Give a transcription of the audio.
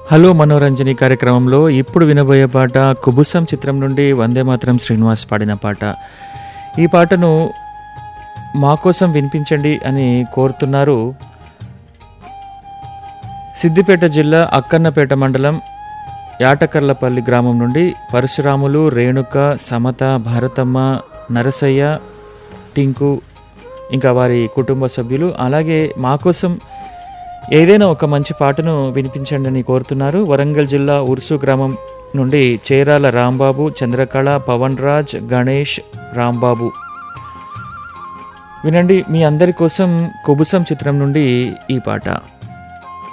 hello మనోరంజని కార్యక్రమంలో ఇప్పుడు వినబోయే పాట కుబుసం చిత్రం నుండి వందే మాత్రం శ్రీనివాస్ పాడిన పాట ఈ పాటను మా కోసం వినిపించండి అని కోరుతున్నారు సిద్దిపేట జిల్లా అక్కన్నపేట మండలం యాటకర్లపల్లి గ్రామం నుండి పరశురాములు రేణుక సమత భారతమ్మ నరసయ్య టింకు ఇంకా వారి కుటుంబ సభ్యులు అలాగే మా కోసం ఏదైనా ఒక మంచి పాటను వినిపించండి అని కోరుతున్నారు వరంగల్ జిల్లా ఉర్సు గ్రామం నుండి చేరాల రాంబాబు చంద్రకళ పవన్ రాజ్ గణేష్ రాంబాబు వినండి మీ అందరి కోసం కుబుసం చిత్రం నుండి ఈ పాట